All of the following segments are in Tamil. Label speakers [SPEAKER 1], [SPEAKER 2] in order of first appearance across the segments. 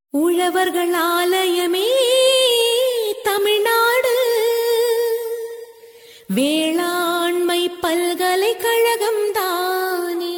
[SPEAKER 1] உழவர்கள் ஆலயமே தமிழ்நாடு வேளாண்மை பல்கலைக்கழகம் தானே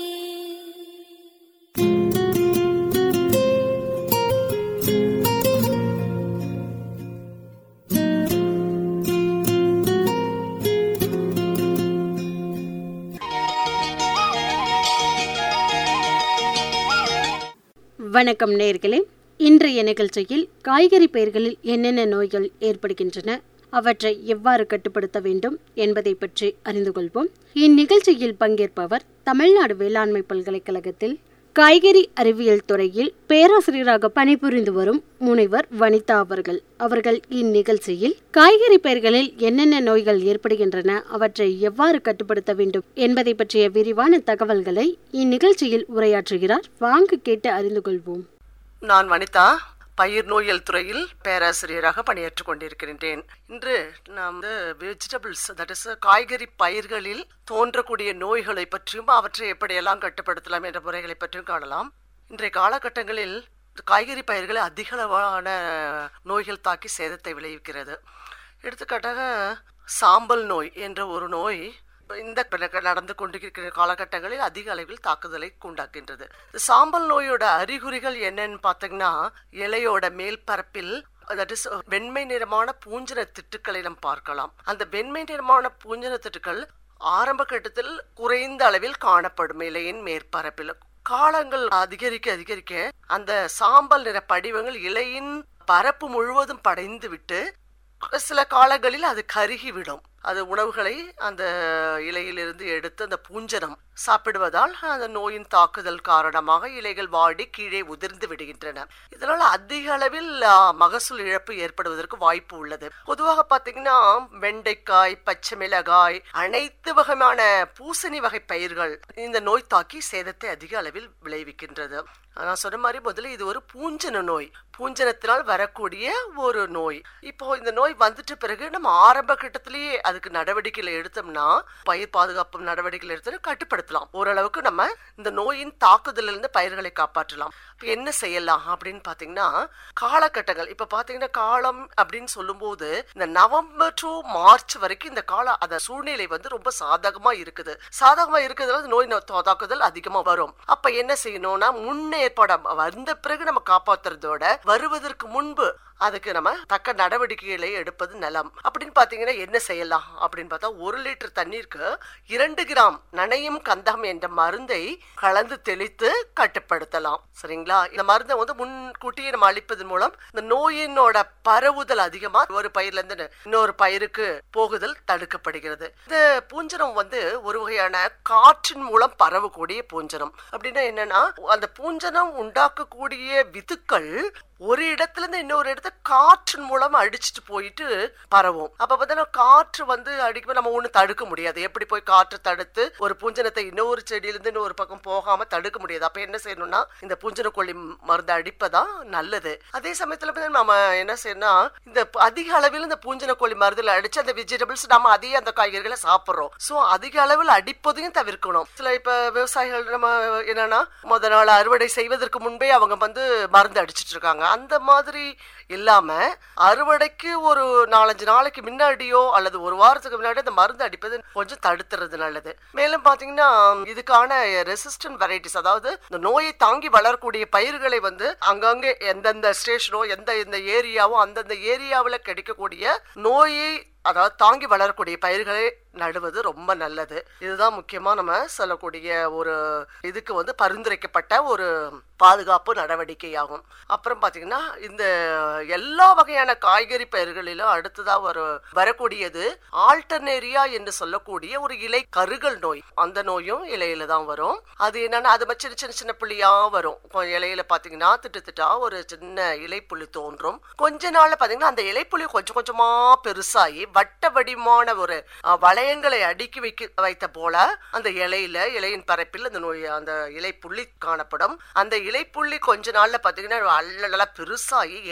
[SPEAKER 2] வணக்கம் நேர்களே இன்றைய நிகழ்ச்சியில் காய்கறி பயிர்களில் என்னென்ன நோய்கள் ஏற்படுகின்றன அவற்றை எவ்வாறு கட்டுப்படுத்த வேண்டும் என்பதை பற்றி அறிந்து கொள்வோம் இந்நிகழ்ச்சியில் பங்கேற்பவர் தமிழ்நாடு வேளாண்மை பல்கலைக்கழகத்தில் காய்கறி அறிவியல் துறையில் பேராசிரியராக பணிபுரிந்து வரும் முனைவர் வனிதா அவர்கள் அவர்கள் இந்நிகழ்ச்சியில் காய்கறி பயிர்களில் என்னென்ன நோய்கள் ஏற்படுகின்றன அவற்றை எவ்வாறு கட்டுப்படுத்த வேண்டும் என்பதை பற்றிய விரிவான தகவல்களை இந்நிகழ்ச்சியில் உரையாற்றுகிறார் வாங்க கேட்டு அறிந்து கொள்வோம்
[SPEAKER 3] நான் வனிதா பயிர் நோயியல் துறையில் பேராசிரியராக பணியாற்றிக் கொண்டிருக்கின்றேன் இன்று நாம் வந்து வெஜிடபிள்ஸ் தட் இஸ் காய்கறி பயிர்களில் தோன்றக்கூடிய நோய்களை பற்றியும் அவற்றை எப்படியெல்லாம் கட்டுப்படுத்தலாம் என்ற முறைகளை பற்றியும் காணலாம் இன்றைய காலகட்டங்களில் காய்கறி பயிர்களை அதிகளவான நோய்கள் தாக்கி சேதத்தை விளைவிக்கிறது எடுத்துக்காட்டாக சாம்பல் நோய் என்ற ஒரு நோய் இந்த பிறகு நடந்து கொண்டிருக்கிற காலகட்டங்களில் அதிக அளவில் தாக்குதலை உண்டாக்கின்றது இந்த சாம்பல் நோயோட அறிகுறிகள் என்னன்னு பார்த்தீங்கன்னா இலையோட மேல் பரப்பில் தட் இஸ் வெண்மை நிறமான பூஞ்சன திட்டுக்களை நாம் பார்க்கலாம் அந்த வெண்மை நிறமான பூஞ்சன திட்டுக்கள் ஆரம்ப கட்டத்தில் குறைந்த அளவில் காணப்படும் இலையின் மேற்பரப்பில் காலங்கள் அதிகரிக்க அதிகரிக்க அந்த சாம்பல் நிற படிவங்கள் இலையின் பரப்பு முழுவதும் படைந்து விட்டு சில காலங்களில் அது கருகிவிடும் அது உணவுகளை அந்த இலையிலிருந்து எடுத்து அந்த பூஞ்சனம் சாப்பிடுவதால் அந்த நோயின் தாக்குதல் காரணமாக இலைகள் வாடி கீழே உதிர்ந்து விடுகின்றன இதனால் அதிக அளவில் மகசூல் இழப்பு ஏற்படுவதற்கு வாய்ப்பு உள்ளது பொதுவாக பார்த்தீங்கன்னா வெண்டைக்காய் பச்சை மிளகாய் அனைத்து வகையான பூசணி வகை பயிர்கள் இந்த நோய் தாக்கி சேதத்தை அதிக அளவில் விளைவிக்கின்றது நான் சொன்ன மாதிரி முதல்ல இது ஒரு பூஞ்சன நோய் பூஞ்சனத்தினால் வரக்கூடிய ஒரு நோய் இப்போ இந்த நோய் வந்துட்ட பிறகு நம்ம ஆரம்ப கட்டத்திலேயே அதுக்கு நடவடிக்கைகளை எடுத்தோம்னா பயிர் பாதுகாப்பு நடவடிக்கைகள் எடுத்து கட்டுப்படுத்தலாம் ஓரளவுக்கு நம்ம இந்த நோயின் தாக்குதலிருந்து பயிர்களை காப்பாற்றலாம் இப்போ என்ன செய்யலாம் அப்படின்னு பார்த்தீங்கன்னா காலகட்டங்கள் இப்போ பார்த்தீங்கன்னா காலம் அப்படின்னு சொல்லும்போது இந்த நவம்பர் டு மார்ச் வரைக்கும் இந்த கால அந்த சூழ்நிலை வந்து ரொம்ப சாதகமா இருக்குது சாதகமா இருக்கிறதுல நோய் தாக்குதல் அதிகமா வரும் அப்ப என்ன செய்யணும்னா முன்னேற்பாடு வந்த பிறகு நம்ம காப்பாத்துறதோட வருவதற்கு முன்பு அதுக்கு நம்ம தக்க நடவடிக்கைகளை எடுப்பது நலம் அப்படின்னு பாத்தீங்கன்னா என்ன செய்யலாம் அப்படின்னு பார்த்தா ஒரு லிட்டர் தண்ணீருக்கு இரண்டு கிராம் நனையும் கந்தகம் என்ற மருந்தை கலந்து தெளித்து கட்டுப்படுத்தலாம் சரிங்களா இந்த மருந்தை வந்து முன்கூட்டியே நம்ம அளிப்பதன் மூலம் இந்த நோயினோட பரவுதல் அதிகமா ஒரு பயிர்ல இருந்து இன்னொரு பயிருக்கு போகுதல் தடுக்கப்படுகிறது இந்த பூஞ்சனம் வந்து ஒரு வகையான காற்றின் மூலம் பரவக்கூடிய பூஞ்சனம் அப்படின்னா என்னன்னா அந்த பூஞ்சனம் உண்டாக்கக்கூடிய வித்துக்கள் ஒரு இடத்துல இருந்து இன்னொரு இடத்த காற்றின் மூலம் அடிச்சுட்டு போயிட்டு பரவும் அப்ப பார்த்தீங்கன்னா காற்று வந்து அடிக்கும் நம்ம ஒண்ணு தடுக்க முடியாது எப்படி போய் காற்று தடுத்து ஒரு பூஞ்சனத்தை இன்னொரு செடியிலிருந்து இன்னொரு பக்கம் போகாம தடுக்க முடியாது அப்ப என்ன செய்யணும்னா இந்த பூஞ்சன கொல்லி மருந்து அடிப்பதான் நல்லது அதே சமயத்துல நம்ம என்ன செய்யணும் இந்த அதிக அளவில் இந்த பூஞ்சன கொல்லி மருந்துல அடிச்சு அந்த வெஜிடபிள்ஸ் நம்ம அதையே அந்த காய்கறிகளை சாப்பிடுறோம் சோ அதிக அளவில் அடிப்பதையும் தவிர்க்கணும் சில இப்ப விவசாயிகள் நம்ம என்னன்னா முத நாள் அறுவடை செய்வதற்கு முன்பே அவங்க வந்து மருந்து அடிச்சிட்டு இருக்காங்க அந்த மாதிரி இல்லாம அறுவடைக்கு ஒரு நாலஞ்சு நாளைக்கு முன்னாடியோ அல்லது ஒரு வாரத்துக்கு முன்னாடி அந்த மருந்து அடிப்பது கொஞ்சம் தடுத்துறது நல்லது மேலும் பாத்தீங்கன்னா இதுக்கான ரெசிஸ்டன்ட் வெரைட்டிஸ் அதாவது இந்த நோயை தாங்கி வளரக்கூடிய பயிர்களை வந்து அங்கங்கே எந்தெந்த ஸ்டேஷனோ எந்த எந்த ஏரியாவோ அந்தந்த ஏரியாவில் கிடைக்கக்கூடிய நோயை அதாவது தாங்கி வளரக்கூடிய பயிர்களை நடுவது ரொம்ப நல்லது இதுதான் முக்கியமா நம்ம சொல்லக்கூடிய ஒரு இதுக்கு வந்து பரிந்துரைக்கப்பட்ட ஒரு பாதுகாப்பு நடவடிக்கையாகும் அப்புறம் பாத்தீங்கன்னா இந்த எல்லா வகையான காய்கறி பயிர்களிலும் அடுத்ததா ஒரு வரக்கூடியது ஆல்டர்னேரியா என்று சொல்லக்கூடிய ஒரு இலை கருகல் நோய் அந்த நோயும் இலையில தான் வரும் அது என்னன்னா அது சின்ன சின்ன சின்ன புள்ளியா வரும் இலையில பாத்தீங்கன்னா திட்டு திட்டா ஒரு சின்ன இலைப்புள்ளி தோன்றும் கொஞ்ச நாள்ல பாத்தீங்கன்னா அந்த இலைப்புள்ளி கொஞ்சம் கொஞ்சமா பெருசாகி வட்ட வடிவமான ஒரு வளையங்களை அடுக்கி வைக்க வைத்த போல அந்த இலையில இலையின் பரப்பில் அந்த நோய் அந்த இலை புள்ளி காணப்படும் அந்த இலை புள்ளி கொஞ்ச நாள்ல பாத்தீங்கன்னா நல்லா பெருசாகி இலை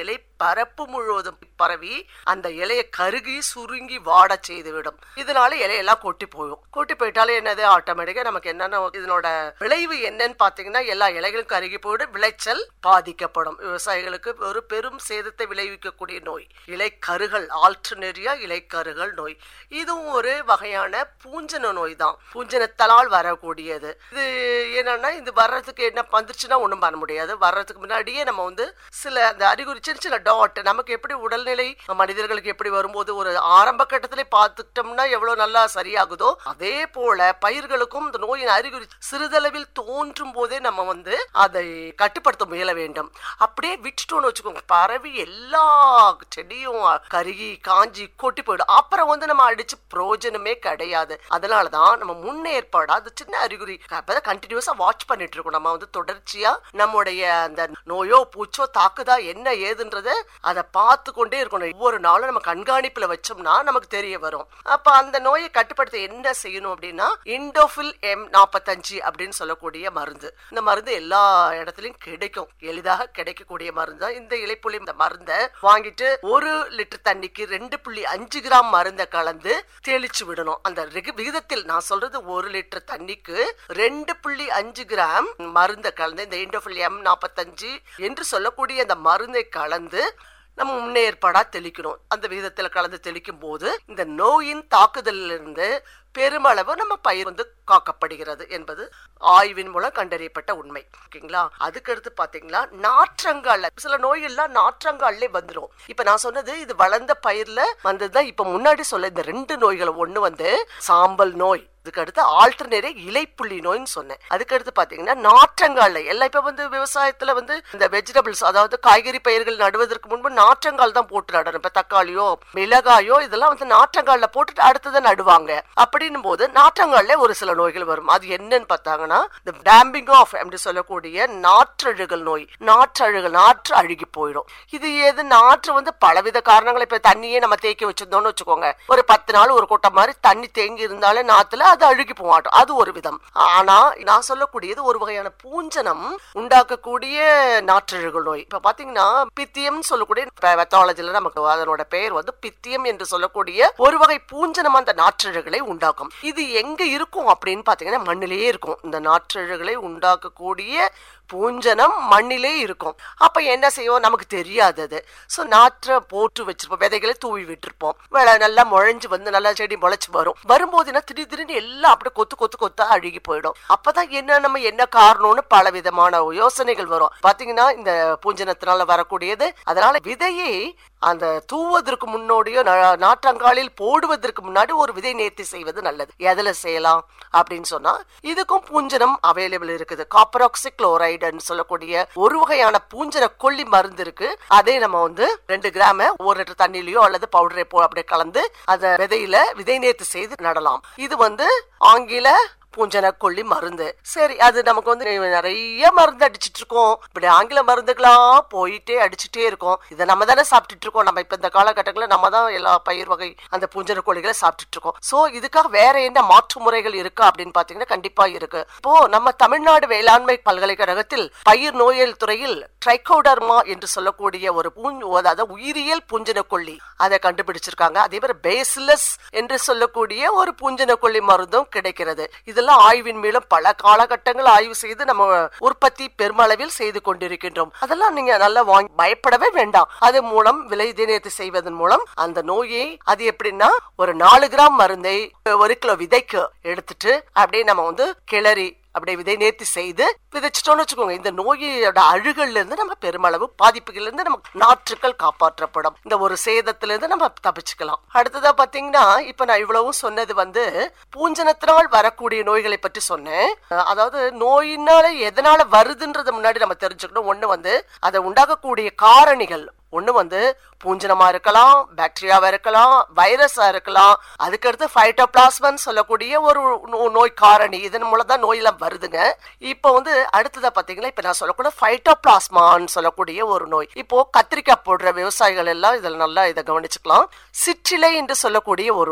[SPEAKER 3] பரப்பு முழுவதும் பரவி அந்த இலையை கருகி சுருங்கி வாட செய்துவிடும் இதனால இலையெல்லாம் கொட்டி போயிடும் கொட்டி போயிட்டாலே என்னது ஆட்டோமேட்டிக்கா நமக்கு என்னென்ன இதனோட விளைவு என்னன்னு பாத்தீங்கன்னா எல்லா இலைகளும் கருகி போயிடும் விளைச்சல் பாதிக்கப்படும் விவசாயிகளுக்கு ஒரு பெரும் சேதத்தை விளைவிக்கக்கூடிய நோய் இலைக்கருகள் ஆல்டர்னரியா இலைக்கருகள் நோய் இதுவும் ஒரு வகையான பூஞ்சன நோய் தான் பூஞ்சனத்தலால் வரக்கூடியது இது என்னன்னா இது வர்றதுக்கு என்ன வந்துருச்சுன்னா ஒண்ணும் பண்ண முடியாது வர்றதுக்கு முன்னாடியே நம்ம வந்து சில அந்த அறிகுறி சின்ன சின்ன டாட் நமக்கு எப்படி உடல்நிலை மனிதர்களுக்கு எப்படி வரும்போது ஒரு ஆரம்ப கட்டத்திலே பார்த்துட்டோம்னா எவ்வளவு நல்லா சரியாகுதோ அதே போல பயிர்களுக்கும் இந்த நோயின் அறிகுறி சிறிதளவில் தோன்றும் போதே நம்ம வந்து அதை கட்டுப்படுத்த முயல வேண்டும் அப்படியே விட்டுட்டோம்னு வச்சுக்கோங்க பரவி எல்லா செடியும் கருகி காஞ்சி கொட்டி போயிடும் அப்புறம் வந்து நம்ம அடிச்சு பிரயோஜனமே கிடையாது அதனாலதான் நம்ம முன்னேற்பாடா அது சின்ன அறிகுறி அப்பதான் கண்டினியூஸா வாட்ச் பண்ணிட்டு இருக்கோம் நம்ம வந்து தொடர்ச்சியா நம்முடைய அந்த நோயோ பூச்சோ தாக்குதா என்ன ஏதுன்றத அதை பார்த்து கொண்டே இருக்கணும் ஒவ்வொரு நாளும் நம்ம கண்காணிப்புல வச்சோம்னா நமக்கு தெரிய வரும் அப்ப அந்த நோயை கட்டுப்படுத்த என்ன செய்யணும் அப்படின்னா இண்டோஃபில் எம் நாற்பத்தஞ்சு அப்படின்னு சொல்லக்கூடிய மருந்து இந்த மருந்து எல்லா இடத்துலயும் கிடைக்கும் எளிதாக கிடைக்கக்கூடிய மருந்து தான் இந்த இலைப்புலி இந்த மருந்தை வாங்கிட்டு ஒரு லிட்டர் தண்ணிக்கு ரெண்டு புள்ளி அஞ்சு கிராம் மருந்தை கலந்து தெளிச்சு விடணும் அந்த ரிகு- விகிதத்தில் நான் சொல்றது ஒரு லிட்டர் தண்ணிக்கு ரெண்டு புள்ளி அஞ்சு கிராம் மருந்தை கலந்து இந்த இண்டோஃபில் எம் நாற்பத்தஞ்சு என்று சொல்லக்கூடிய அந்த மருந்தை கலந்து நம்ம முன்னேற்பாடா தெளிக்கணும் அந்த விகிதத்துல கலந்து தெளிக்கும் போது இந்த நோயின் தாக்குதலிலிருந்து பெருமளவு நம்ம பயிர் வந்து காக்கப்படுகிறது என்பது ஆய்வின் மூலம் கண்டறியப்பட்ட உண்மை ஓகேங்களா அதுக்கடுத்து பாத்தீங்களா நாற்றங்கால்ல சில நோயெல்லாம் நாற்றங்கால்லே வந்துரும் இப்ப நான் சொன்னது இது வளர்ந்த பயிர்ல வந்ததுதான் இப்ப முன்னாடி சொல்ல இந்த ரெண்டு நோய்கள் ஒண்ணு வந்து சாம்பல் நோய் இதுக்கு அடுத்து ஆல்டர்னேரே இலைப்புள்ளி நோய்னு சொன்னேன் அதுக்கு அடுத்து பாத்தீங்கன்னா நாற்றங்கால்ல எல்லாம் இப்ப வந்து விவசாயத்துல வந்து இந்த வெஜிடபிள்ஸ் அதாவது காய்கறி பயிர்கள் நடுவதற்கு முன்பு நாற்றங்கால் தான் போட்டு நடணும் இப்ப தக்காளியோ மிளகாயோ இதெல்லாம் வந்து நாற்றங்கால்ல போட்டுட்டு அடுத்ததை நடுவாங்க அப்படின்னும் போது நாற்றங்கால்ல ஒரு சில நோய்கள் வரும் அது என்னன்னு பார்த்தாங்கன்னா இந்த டேம்பிங் ஆஃப் அப்படி சொல்லக்கூடிய நாற்றழுகல் நோய் நாற்றழுகல் நாற்று அழுகி போயிடும் இது எது நாற்று வந்து பலவித காரணங்கள் இப்ப தண்ணியே நம்ம தேக்கி வச்சிருந்தோம்னு வச்சுக்கோங்க ஒரு பத்து நாள் ஒரு கூட்டம் மாதிரி தண்ணி தேங்கி இருந்தாலே நாத்துல அது அழுகி போகாட்டும் அது ஒரு விதம் ஆனா நான் சொல்லக்கூடியது ஒரு வகையான பூஞ்சனம் உண்டாக்கக்கூடிய நாற்றழுகல் நோய் இப்ப பாத்தீங்கன்னா பித்தியம் சொல்லக்கூடிய பெத்தாலஜில நமக்கு அதனோட பெயர் வந்து பித்தியம் என்று சொல்லக்கூடிய ஒரு வகை பூஞ்சனம் அந்த நாற்றழுகளை உண்டாக்கும் இது எங்க இருக்கும் அப்படின்னு பாத்தீங்கன்னா மண்ணிலேயே இருக்கும் இந்த நாற்றழுகளை உண்டாக்கக்கூடிய பூஞ்சனம் மண்ணிலே இருக்கும் அப்ப என்ன செய்வோம் நமக்கு தெரியாது அது ஸோ நாற்றை போட்டு வச்சிருப்போம் விதைகளை தூவி விட்டுருப்போம் வேலை நல்லா முளைஞ்சு வந்து நல்லா செடி முளைச்சு வரும் வரும்போது என்ன திடீர் திடீர்னு எல்லாம் அப்படியே கொத்து கொத்து கொத்தா அழுகி போயிடும் அப்பதான் என்ன நம்ம என்ன காரணம்னு பல விதமான யோசனைகள் வரும் பாத்தீங்கன்னா இந்த பூஞ்சனத்தினால வரக்கூடியது அதனால விதையை அந்த தூவதற்கு முன்னோடியோ நா- நாற்றங்காலில் போடுவதற்கு முன்னாடி ஒரு விதை நேர்த்தி செய்வது நல்லது எதுல செய்யலாம் அப்படின்னு சொன்னா இதுக்கும் பூஞ்சனம் அவைலபிள் இருக்குது காப்பராக்சி குளோரைடுன்னு சொல்லக்கூடிய ஒரு வகையான பூஞ்சன கொல்லி மருந்து இருக்கு அதை நம்ம வந்து ரெண்டு கிராம ஒரு லிட்டர் தண்ணியிலயோ அல்லது பவுடரை போ அப்படியே கலந்து அத விதையில விதை நேர்த்தி செய்து நடலாம் இது வந்து ஆங்கில பூஞ்சன கொல்லி மருந்து சரி அது நமக்கு வந்து நிறைய மருந்து அடிச்சிட்டு இருக்கோம் இப்படி ஆங்கில மருந்துகளா போயிட்டே அடிச்சுட்டே இருக்கோம் இதை நம்ம தானே சாப்பிட்டுட்டு இருக்கோம் நம்ம இப்ப இந்த காலகட்டங்களில் நம்ம தான் எல்லா பயிர் வகை அந்த பூஞ்சன கொல்லிகளை சாப்பிட்டுட்டு இருக்கோம் சோ இதுக்காக வேற என்ன மாற்று முறைகள் இருக்கா அப்படின்னு பாத்தீங்கன்னா கண்டிப்பா இருக்கு இப்போ நம்ம தமிழ்நாடு வேளாண்மை பல்கலைக்கழகத்தில் பயிர் நோயியல் துறையில் ட்ரைகோடர்மா என்று சொல்லக்கூடிய ஒரு பூஞ் அதாவது உயிரியல் பூஞ்சன கொல்லி அதை கண்டுபிடிச்சிருக்காங்க அதே மாதிரி பேசிலஸ் என்று சொல்லக்கூடிய ஒரு பூஞ்சன கொல்லி மருந்தும் கிடைக்கிறது இதெல்லாம் ஆய்வின் மூலம் பல காலகட்டங்கள் ஆய்வு செய்து நம்ம உற்பத்தி பெருமளவில் செய்து கொண்டிருக்கின்றோம் அதெல்லாம் நீங்க நல்லா வாங்கி பயப்படவே வேண்டாம் அது மூலம் விலை தினேத்து செய்வதன் மூலம் அந்த நோயை அது எப்படின்னா ஒரு நாலு கிராம் மருந்தை ஒரு கிலோ விதைக்கு எடுத்துட்டு அப்படியே நம்ம வந்து கிளறி அப்படியே விதை நேர்த்தி செய்து விதைச்சிட்டோம்னு வச்சுக்கோங்க இந்த நோயோட அழுகல்ல இருந்து நம்ம பெருமளவு பாதிப்புகள்ல இருந்து நம்ம நாற்றுக்கள் காப்பாற்றப்படும் இந்த ஒரு சேதத்துல இருந்து நம்ம தப்பிச்சுக்கலாம் அடுத்ததா பாத்தீங்கன்னா இப்ப நான் இவ்வளவும் சொன்னது வந்து பூஞ்சனத்தினால் வரக்கூடிய நோய்களை பற்றி சொன்னேன் அஹ் அதாவது நோயினால எதனால வருதுன்றத முன்னாடி நம்ம தெரிஞ்சுக்கணும் ஒண்ணு வந்து அதை உண்டாக்கக்கூடிய காரணிகள் ஒண்ணு வந்து பூஞ்சனமா இருக்கலாம் பாக்டீரியாவா இருக்கலாம் வைரஸா இருக்கலாம் அதுக்கடுத்து ஃபைட்டோபிளாஸ்மன் சொல்லக்கூடிய ஒரு நோ- நோய் காரணி இதன் மூலம் தான் நோயெல்லாம் வருதுங்க இப்போ வந்து அடுத்ததா பாத்தீங்கன்னா இப்ப நான் சொல்லக்கூடிய ஃபைட்டோபிளாஸ்மான்னு சொல்லக்கூடிய ஒரு நோய் இப்போ கத்திரிக்காய் போடுற விவசாயிகள் எல்லாம் இதில் நல்லா இதை கவனிச்சுக்கலாம் சிற்றிலை என்று சொல்லக்கூடிய ஒரு நோய்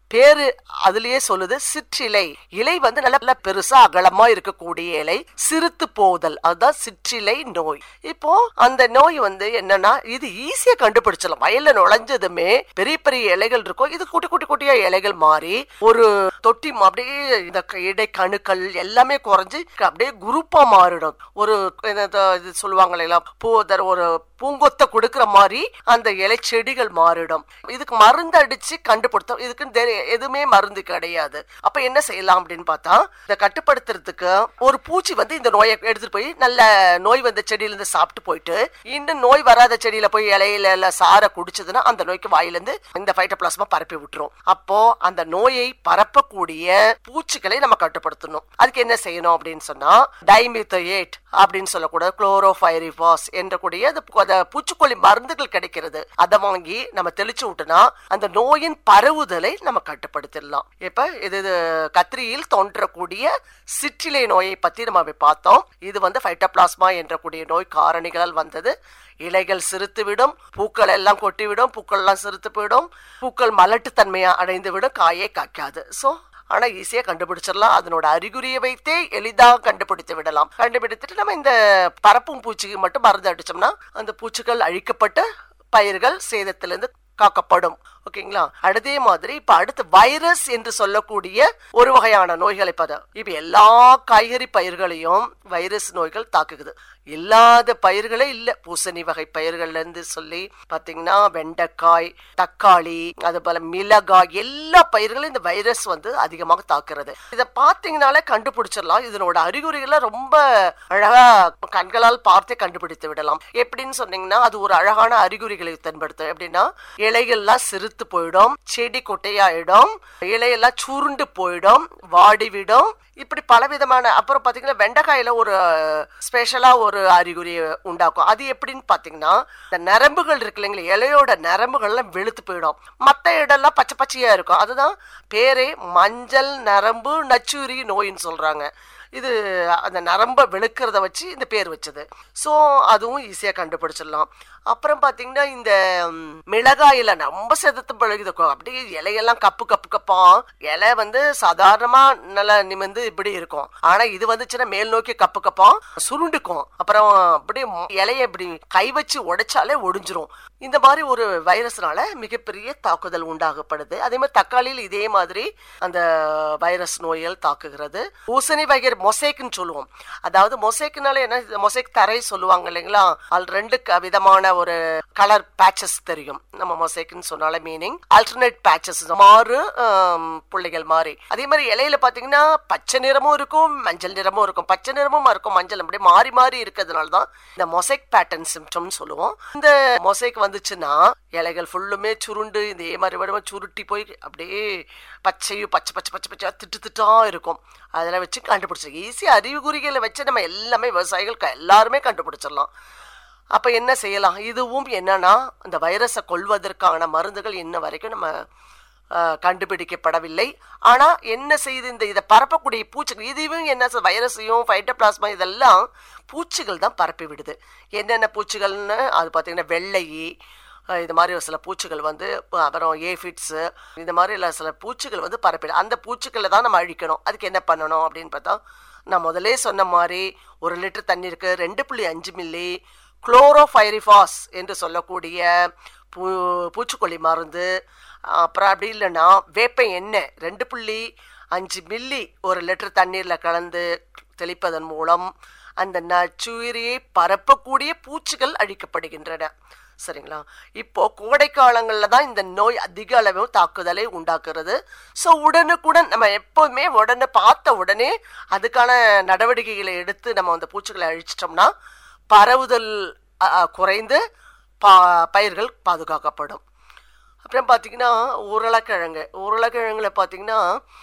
[SPEAKER 3] பேரு அதுலயே சொல்லுது சிற்றிலை இலை வந்து நல்ல நல்ல பெருசா அகலமா இருக்கக்கூடிய இலை சிறுத்து போதல் அதுதான் சிற்றிலை நோய் இப்போ அந்த நோய் வந்து என்னன்னா இது ஈஸியா கண்டுபிடிச்சிடலாம் வயல்ல நுழைஞ்சதுமே பெரிய பெரிய இலைகள் இருக்கும் இது குட்டி குட்டி குட்டியா இலைகள் மாறி ஒரு தொட்டி மா- அப்படியே இந்த க- இடை கணுக்கள் எல்லாமே குறைஞ்சு அப்படியே குரூப்பா மாறிடும் ஒரு என்னது இது சொல்லுவாங்க இல்லைங்களா பூதர் ஒரு பூங்கொத்தை கொடுக்கிற மாதிரி அந்த இலை செடிகள் மாறிடும் இதுக்கு மருந்து அடிச்சு கண்டுபிடித்தோம் இதுக்கு தெரி- எதுவுமே மருந்து கிடையாது அப்ப என்ன செய்யலாம் அப்படின்னு பார்த்தா இதை கட்டுப்படுத்துறதுக்கு ஒரு பூச்சி வந்து இந்த நோயை எடுத்துட்டு போய் நல்ல நோய் வந்த செடியில இருந்து சாப்பிட்டு போயிட்டு இன்னும் நோய் வராத செடியில போய் இலையில எல்லாம் சாரை குடிச்சதுன்னா அந்த நோய்க்கு வாயில இருந்து இந்த பைட்டோபிளாஸ்மா பரப்பி விட்டுரும் அப்போ அந்த நோயை பரப்பக்கூடிய பூச்சிகளை நம்ம கட்டுப்படுத்தணும் அதுக்கு என்ன செய்யணும் அப்படின்னு சொன்னா டைமித்தோயேட் அப்படின்னு சொல்லக்கூடாது குளோரோஃபைரிபாஸ் என்ற கூடிய அது பு- அந்த பூச்சிக்கொல்லி மருந்துகள் கிடைக்கிறது அதை வாங்கி நம்ம தெளிச்சு விட்டோம்னா அந்த நோயின் பரவுதலை நம்ம கட்டுப்படுத்திடலாம் இப்ப இது இது கத்திரியில் தோன்றக்கூடிய சிற்றிலை நோயை பத்தி நம்ம இப்ப பார்த்தோம் இது வந்து ஃபைட்டோபிளாஸ்மா என்ற கூடிய நோய் காரணிகளால் வந்தது இலைகள் சிறுத்துவிடும் பூக்கள் எல்லாம் கொட்டிவிடும் பூக்கள் எல்லாம் சிறுத்து போயிடும் பூக்கள் மலட்டுத்தன்மையா அடைந்து விடும் காயே காய்க்காது சோ ஆனா ஈஸியா கண்டுபிடிச்சிடலாம் அதனோட அறிகுறியை வைத்தே எளிதாக கண்டுபிடித்து விடலாம் கண்டுபிடித்துட்டு நம்ம இந்த பறப்பும் பூச்சிக்கு மட்டும் மருந்து அடிச்சோம்னா அந்த பூச்சிகள் அழிக்கப்பட்டு பயிர்கள் சேதத்திலிருந்து காக்கப்படும் ஓகேங்களா அதே மாதிரி இப்ப அடுத்து வைரஸ் என்று சொல்லக்கூடிய ஒரு வகையான நோய்களை பத இப்ப எல்லா காய்கறி பயிர்களையும் வைரஸ் நோய்கள் தாக்குது இல்லாத பயிர்களே இல்ல பூசணி வகை பயிர்கள்ல இருந்து சொல்லி பாத்தீங்கன்னா வெண்டைக்காய் தக்காளி அது போல மிளகாய் எல்லா பயிர்களும் இந்த வைரஸ் வந்து அதிகமாக தாக்குறது இதை பாத்தீங்கன்னாலே கண்டுபிடிச்சிடலாம் இதனோட அறிகுறிகளை ரொம்ப அழகா கண்களால் பார்த்தே கண்டுபிடித்து விடலாம் எப்படின்னு சொன்னீங்கன்னா அது ஒரு அழகான அறிகுறிகளை தென்படுத்தும் எப்படின்னா இலைகள்லாம் சிறுத்து போயிடும் செடி கொட்டையாயிடும் இலையெல்லாம் சுருண்டு போயிடும் வாடிவிடும் இப்படி பலவிதமான அப்புறம் பாத்தீங்கன்னா வெண்டைக்காயில ஒரு ஸ்பெஷலா ஒரு அறிகுறி உண்டாக்கும் அது எப்படின்னு பாத்தீங்கன்னா இந்த நரம்புகள் இருக்கு இல்லைங்களா இலையோட நரம்புகள்லாம் வெளுத்து போயிடும் மத்த இடம்லாம் பச்சை பச்சையா இருக்கும் அதுதான் பேரே மஞ்சள் நரம்பு நச்சுரி நோயின்னு சொல்றாங்க இது அந்த நரம்பை வெளுக்கிறத வச்சு இந்த பேர் வச்சது ஸோ அதுவும் ஈஸியாக கண்டுபிடிச்சிடலாம் அப்புறம் பார்த்தீங்கன்னா இந்த ம், மிளகாயில ரொம்ப செதுத்து பழகுது கொ- அப்படியே இலையெல்லாம் கப்பு கப்பு கப்பா இலை வந்து சாதாரணமா நல்லா நிமிந்து இப்படி இருக்கும் ஆனா இது வந்துச்சுன்னா மேல் நோக்கி கப்பு கப்பா சுருண்டுக்கும் அப்புறம் அப்படியே ம், இலைய இப்படி கை வச்சு உடைச்சாலே ஒடிஞ்சிரும் இந்த மாதிரி ஒரு வைரஸ்னால மிகப்பெரிய தாக்குதல் உண்டாகப்படுது அதே மாதிரி தக்காளியில் இதே மாதிரி அந்த வைரஸ் நோய்கள் தாக்குகிறது பூசணி வகை மொசைக்குன்னு சொல்லுவோம் அதாவது மொசைக்குனால என்ன மொசைக் தரை சொல்லுவாங்க இல்லைங்களா அது ரெண்டு க- விதமான ஒரு கலர் பேச்சஸ் தெரியும் நம்ம மொசைக்குன்னு சொன்னால மீனிங் ஆல்டர்னேட் பேச்சஸ் மாறு ஆம், புள்ளிகள் மாறி அதே மாதிரி இலையில பாத்தீங்கன்னா பச்சை நிறமும் இருக்கும் மஞ்சள் நிறமும் இருக்கும் பச்சை நிறமும் இருக்கும் மஞ்சள் அப்படியே மாறி மாறி இருக்கிறதுனால தான் இந்த மொசைக் பேட்டர்ன் சிம்டம்னு சொல்லுவோம் இந்த மொசைக் வந்துச்சுன்னா இலைகள் ஃபுல்லுமே சுருண்டு இதே மாதிரி விடமா சுருட்டி போய் அப்படியே பச்சையும் பச்சை பச்சை பச்சை பச்சையா திட்டு திட்டா இருக்கும் அதில் வச்சு கண்டுபிடிச்சி ஈஸி அறிகுறிகளை வச்சு நம்ம எல்லாமே விவசாயிகள் க- எல்லாருமே கண்டுபிடிச்சிடலாம் அப்ப என்ன செய்யலாம் இதுவும் என்னன்னா இந்த வைரஸை கொல்வதற்கான மருந்துகள் இன்ன வரைக்கும் நம்ம ஆஹ், கண்டுபிடிக்கப்படவில்லை ஆனா என்ன செய்யுது இந்த இதை பரப்பக்கூடிய பூச்சிகள் இதுவும் என்ன செய்யுது? வைரஸையும் ஃபைட்டோபிளாஸ்மா இதெல்லாம் பூச்சிகள் தான் பரப்பி விடுது என்னென்ன பூச்சிகள்னு அது பார்த்தீங்கன்னா வெள்ளை அஹ் இது மாதிரி சில பூச்சிகள் வந்து அஹ் அப்புறம் ஏஃபிட்ஸு இந்த மாதிரி இல்ல சில பூச்சிகள் வந்து பரப்பிடும் அந்த பூச்சிகளை தான் நம்ம அழிக்கணும் அதுக்கு என்ன பண்ணணும் அப்படின்னு பார்த்தா நான் முதலே சொன்ன மாதிரி ஒரு லிட்டர் தண்ணீருக்கு ரெண்டு புள்ளி அஞ்சு மில்லி குளோரோஃபைரிஃபாஸ் என்று சொல்லக்கூடிய பூ பூச்சிக்கொல்லி மருந்து அப்புறம் அப்படி இல்லைன்னா வேப்ப எண்ணெய் ரெண்டு புள்ளி அஞ்சு மில்லி ஒரு லிட்டர் தண்ணீரில் கலந்து தெளிப்பதன் மூலம் அந்த நச்சுயிரியை பரப்பக்கூடிய பூச்சிகள் அழிக்கப்படுகின்றன சரிங்களா இப்போ கோடை காலங்களில் தான் இந்த நோய் அதிக அளவு தாக்குதலை உண்டாக்குறது ஸோ உடனுக்குடன் நம்ம எப்போதுமே உடனே பார்த்த உடனே அதுக்கான நடவடிக்கைகளை எடுத்து நம்ம அந்த பூச்சிகளை அழிச்சிட்டோம்னா பரவுதல் அ, அ, குறைந்து பா பயிர்கள் பாதுகாக்கப்படும் அப்புறம் பார்த்தீங்கன்னா உருளைக்கிழங்கு உருளைக்கிழங்குல பார்த்தீங்கன்னா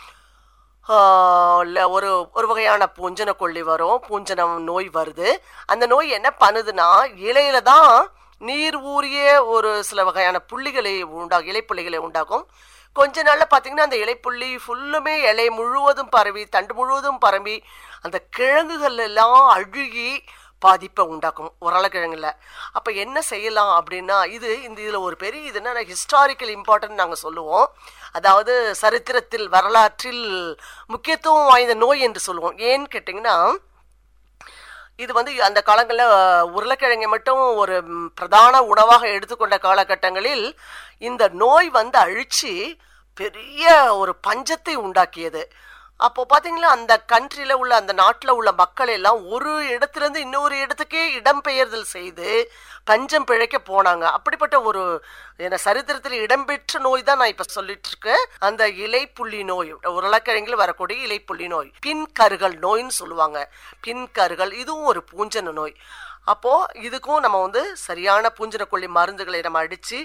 [SPEAKER 3] ஆஹ் ல- ஒரு ஒரு வகையான பூஞ்சன கொல்லி வரும் பூஞ்சனம் நோய் வருது அந்த நோய் என்ன பண்ணுதுன்னா இலையில தான் நீர் ஊறிய ஒரு சில வகையான புள்ளிகளை உண்டாகும் இலைப்புள்ளிகளை உண்டாக்கும் கொஞ்ச நாள்ல பார்த்தீங்கன்னா அந்த இலைப்புள்ளி ஃபுல்லுமே இலை முழுவதும் பரவி தண்டு முழுவதும் பரவி அந்த கிழங்குகள் எல்லாம் அழுகி பாதிப்பை உண்டாக்கும் உருளைக்கிழங்குல அப்போ என்ன செய்யலாம் அப்படின்னா இது இந்த இதில் ஒரு பெரிய இது என்ன ஹிஸ்டாரிக்கல் இம்பார்ட்டன்ட் நாங்கள் சொல்லுவோம் அதாவது சரித்திரத்தில் வரலாற்றில் முக்கியத்துவம் வாய்ந்த நோய் என்று சொல்லுவோம் ஏன்னு கேட்டிங்கன்னா இது வந்து அந்த காலங்களில் உருளைக்கிழங்கை மட்டும் ஒரு ம், பிரதான உணவாக எடுத்துக்கொண்ட காலகட்டங்களில் இந்த நோய் வந்து அழிச்சு பெரிய ஒரு பஞ்சத்தை உண்டாக்கியது அப்போ பார்த்தீங்களா அந்த கண்ட்ரியில் உள்ள அந்த நாட்டில் உள்ள மக்கள் எல்லாம் ஒரு இடத்துலேருந்து இன்னொரு இடத்துக்கே இடம்பெயர்தல் செய்து பஞ்சம் பிழைக்க போனாங்க அப்படிப்பட்ட ஒரு என்ன சரித்திரத்தில் இடம்பெற்ற நோய் தான் நான் இப்போ சொல்லிட்டு இருக்கேன் அந்த இலைப்புள்ளி நோய் உருளைக்கிழங்கில் வரக்கூடிய இலைப்புள்ளி நோய் பின்கருகள் நோயின்னு சொல்லுவாங்க பின்கருகள் இதுவும் ஒரு பூஞ்சன நோய் அப்போ இதுக்கும் நம்ம வந்து சரியான பூஞ்சனக்கொல்லி மருந்துகளை நம்ம அடித்து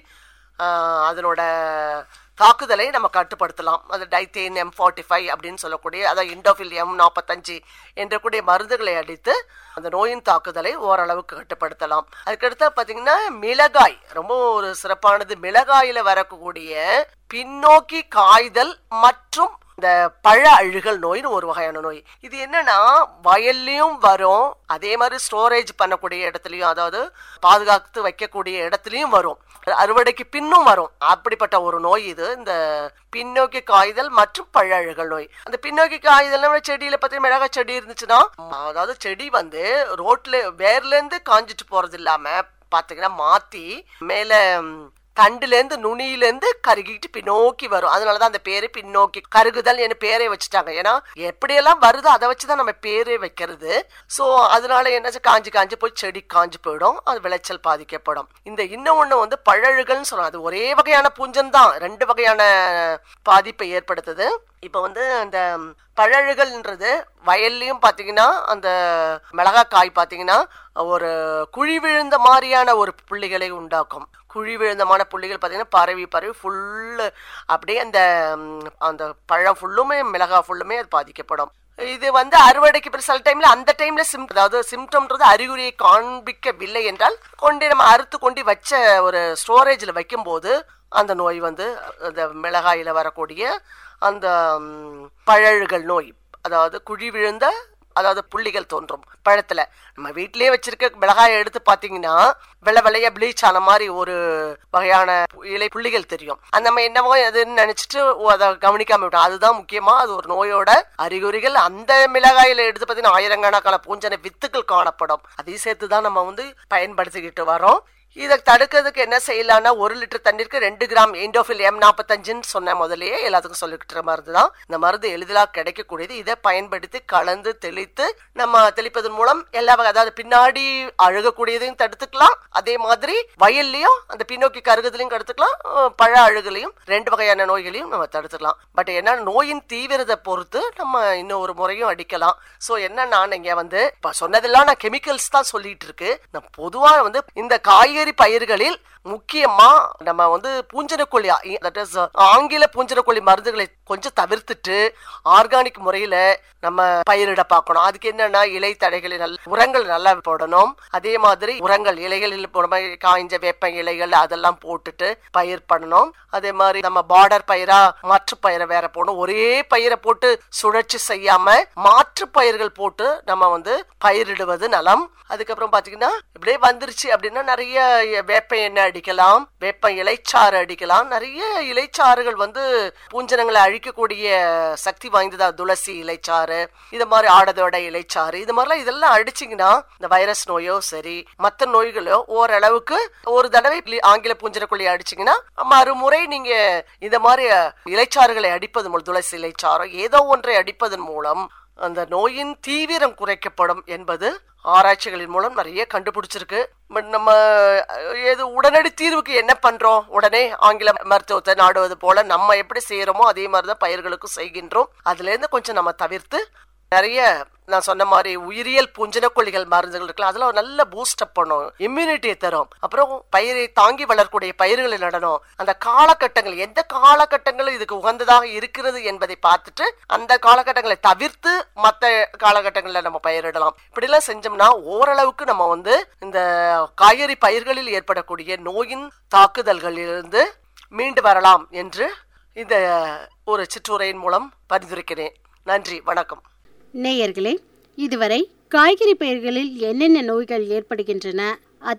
[SPEAKER 3] அதனோட தாக்குதலை நம்ம கட்டுப்படுத்தலாம் அது டைத்தேன் எம் ஃபார்ட்டி ஃபைவ் அப்படின்னு சொல்லக்கூடிய அதாவது இண்டோஃபில் எம் நாற்பத்தஞ்சு என்ற கூடிய மருந்துகளை அடித்து அந்த நோயின் தாக்குதலை ஓரளவுக்கு கட்டுப்படுத்தலாம் அதுக்கடுத்து பார்த்தீங்கன்னா மிளகாய் ரொம்ப ஒரு சிறப்பானது மிளகாயில் வரக்கூடிய பின்னோக்கி காய்தல் மற்றும் இந்த பழ அழுகல் நோய்னு ஒரு வகையான நோய் இது என்னன்னா வயல்லையும் வரும் அதே மாதிரி ஸ்டோரேஜ் பண்ணக்கூடிய இடத்துலையும் அதாவது பாதுகாத்து வைக்கக்கூடிய இடத்துலையும் வரும் அறுவடைக்கு பின்னும் வரும் அப்படிப்பட்ட ஒரு நோய் இது இந்த பின்னோக்கி காய்தல் மற்றும் பழ அழுகல் நோய் அந்த பின்னோக்கி காய்தல் செடியில பத்தி மிளகாய் செடி இருந்துச்சுன்னா அதாவது செடி வந்து ரோட்ல வேர்ல இருந்து காஞ்சிட்டு போறது இல்லாம பாத்தீங்கன்னா மாத்தி மேல ம், தண்டுலேருந்து நுனியிலேருந்து கருகிட்டு பின்னோக்கி வரும் அதனால தான் அந்த பேரு பின்னோக்கி கருகுதல் என பேரே வச்சுட்டாங்க ஏன்னா எப்படியெல்லாம் வருதோ அதை வச்சு தான் நம்ம பேரே வைக்கிறது ஸோ அதனால என்னாச்சு காஞ்சி காஞ்சி போய் செடி காஞ்சி போயிடும் அது விளைச்சல் பாதிக்கப்படும் இந்த இன்னொன்று வந்து பழழுகல்னு சொல்லுவாங்க அது ஒரே வகையான பூஞ்சன் தான் ரெண்டு வகையான பாதிப்பை ஏற்படுத்துது இப்போ வந்து அந்த பழழுகல்ன்றது வயல்லையும் பார்த்தீங்கன்னா அந்த மிளகாய் காய் பார்த்தீங்கன்னா ஒரு குழி விழுந்த மாதிரியான ஒரு புள்ளிகளை உண்டாக்கும் குழி விழுந்தமான புள்ளிகள் பார்த்தீங்கன்னா பரவி பரவி ஃபுல்லு அப்படியே அந்த ம், அந்த பழம் ஃபுல்லுமே மிளகாய் ஃபுல்லுமே அது பாதிக்கப்படும் இது வந்து அறுவடைக்கு பிறகு சில டைம்ல அந்த டைம்ல சிம் அதாவது சிம்டம்ன்றது அறிகுறியை காண்பிக்கவில்லை என்றால் கொண்டு நம்ம அறுத்து கொண்டு வச்ச ஒரு ஸ்டோரேஜில் வைக்கும்போது அந்த நோய் வந்து அந்த மிளகாயில வரக்கூடிய அந்த ம், பழழுகல் நோய் அதாவது குழி விழுந்த அதாவது புள்ளிகள் தோன்றும் பழத்துல நம்ம வீட்டிலேயே வச்சிருக்க மிளகாயை எடுத்து பாத்தீங்கன்னா வெள்ளை வெள்ளையா ப்ளீச் ஆன மாதிரி ஒரு வகையான பு- இலை புள்ளிகள் தெரியும் அது நம்ம என்னவோ அதுன்னு நினைச்சிட்டு ஓ, அதை கவனிக்காம விட்டோம் அதுதான் முக்கியமா அது ஒரு நோயோட அறிகுறிகள் அந்த மிளகாயில எடுத்து பார்த்தீங்கன்னா ஆயிரக்கணக்கான பூஞ்சனை வித்துக்கள் காணப்படும் அதையும் சேர்த்து தான் நம்ம வந்து பயன்படுத்திக்கிட்டு வரோம் இதை தடுக்கிறதுக்கு என்ன செய்யலாம்னா ஒரு லிட்டர் தண்ணீருக்கு ரெண்டு கிராம் இண்டோஃபில் எம் நாற்பத்தஞ்சுன்னு சொன்ன முதல்லயே எல்லாத்துக்கும் சொல்லிக்கிட்டு மருந்து தான் இந்த மருந்து எளிதாக கிடைக்கக்கூடியது இதை பயன்படுத்தி கலந்து தெளித்து நம்ம தெளிப்பதன் மூலம் எல்லா வகை அதாவது பின்னாடி அழுகக்கூடியதையும் தடுத்துக்கலாம் அதே மாதிரி வயல்லையும் அந்த பின்னோக்கி கருகுதலையும் தடுத்துக்கலாம் அஹ் பழ அழுகலையும் ரெண்டு வகையான நோய்களையும் நம்ம தடுத்துக்கலாம் பட் என்ன நோயின் தீவிரத்தை பொறுத்து நம்ம இன்னும் ஒரு முறையும் அடிக்கலாம் ஸோ என்னன்னா நீங்க வந்து இப்ப சொன்னதெல்லாம் நான் கெமிக்கல்ஸ் தான் சொல்லிட்டு இருக்கு நான் பொதுவா வந்து இந்த காய்கறி பயிர்களில் முக்கியமா நம்ம வந்து பூஞ்சனக்கொல்லி தட் இஸ் ஆங்கில பூஞ்சனக்கொல்லி மருந்துகளை கொஞ்சம் தவிர்த்துட்டு ஆர்கானிக் முறையில நம்ம பயிரிட பார்க்கணும் அதுக்கு என்னன்னா இலை தடைகளை நல்ல உரங்கள் நல்லா போடணும் அதே மாதிரி உரங்கள் இலைகளில் போட மாதிரி காய்ஞ்ச வேப்ப இலைகள் அதெல்லாம் போட்டுட்டு பயிர் பண்ணணும் அதே மாதிரி நம்ம பார்டர் பயிரா மாற்று பயிரை வேற போடணும் ஒரே பயிரை போட்டு சுழற்சி செய்யாம மாற்று பயிர்கள் போட்டு நம்ம வந்து பயிரிடுவது நலம் அதுக்கப்புறம் பாத்தீங்கன்னா இப்படியே வந்துருச்சு அப்படின்னா நிறைய வேப்ப எண்ணெய் அடிக்கலாம் வேப்ப இலைச்சாறு அடிக்கலாம் நிறைய இலைச்சாறுகள் வந்து பூஞ்சனங்களை அழிக்கக்கூடிய சக்தி வாய்ந்ததா துளசி இலைச்சாறு இது மாதிரி ஆடதோட இலைச்சாறு இது மாதிரிலாம் இதெல்லாம் அடிச்சிங்கன்னா இந்த வைரஸ் நோயோ சரி மற்ற நோய்களோ ஓரளவுக்கு ஒரு தடவை இப்படி ஆங்கில பூஞ்சனக்குள்ளி அடிச்சிங்கன்னா மறுமுறை நீங்க இந்த மாதிரி இலைச்சாறுகளை அடிப்பது மூலம் துளசி இலைச்சாறோ ஏதோ ஒன்றை அடிப்பதன் மூலம் அந்த நோயின் தீவிரம் குறைக்கப்படும் என்பது ஆராய்ச்சிகளின் மூலம் நிறைய கண்டுபிடிச்சிருக்கு பட் நம்ம அஹ், ஏது உடனடி தீர்வுக்கு என்ன பண்றோம் உடனே ஆங்கில மருத்துவத்தை நாடுவது போல நம்ம எப்படி செய்யறோமோ அதே மாதிரி தான் பயிர்களுக்கும் செய்கின்றோம் அதுல இருந்து கொஞ்சம் நம்ம தவிர்த்து நிறைய நான் சொன்ன மாதிரி உயிரியல் புஞ்சனக்கொல்லிகள் மருந்துகள் இருக்குல்ல அதெல்லாம் ஒரு நல்ல பூஸ்ட் அப் பண்ணும் இம்யூனிட்டியை தரும் அப்புறம் பயிரை தாங்கி வளரக்கூடிய பயிர்களை நடணும் அந்த காலகட்டங்கள் எந்த காலகட்டங்களும் இதுக்கு உகந்ததாக இருக்கிறது என்பதை பார்த்துட்டு அந்த காலகட்டங்களை தவிர்த்து மற்ற காலகட்டங்களில் நம்ம பயிரிடலாம் இப்படிலாம் செஞ்சோம்னா ஓரளவுக்கு நம்ம வந்து இந்த காய்கறி பயிர்களில் ஏற்படக்கூடிய நோயின் தாக்குதல்களிலிருந்து மீண்டு வரலாம் என்று இந்த ஒரு சிற்றுரையின் மூலம் பரிந்துரைக்கிறேன் நன்றி வணக்கம்
[SPEAKER 2] நேயர்களே இதுவரை காய்கறி பயிர்களில் என்னென்ன நோய்கள் ஏற்படுகின்றன அதை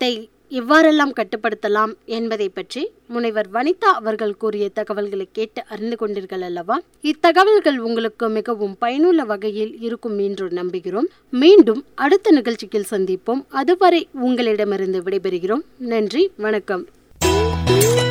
[SPEAKER 2] எவ்வாறெல்லாம் கட்டுப்படுத்தலாம் என்பதை பற்றி முனைவர் வனிதா அவர்கள் கூறிய தகவல்களை கேட்டு அறிந்து கொண்டீர்கள் அல்லவா இத்தகவல்கள் உங்களுக்கு மிகவும் பயனுள்ள வகையில் இருக்கும் என்று நம்புகிறோம் மீண்டும் அடுத்த நிகழ்ச்சியில் சந்திப்போம் அதுவரை உங்களிடமிருந்து விடைபெறுகிறோம் நன்றி வணக்கம்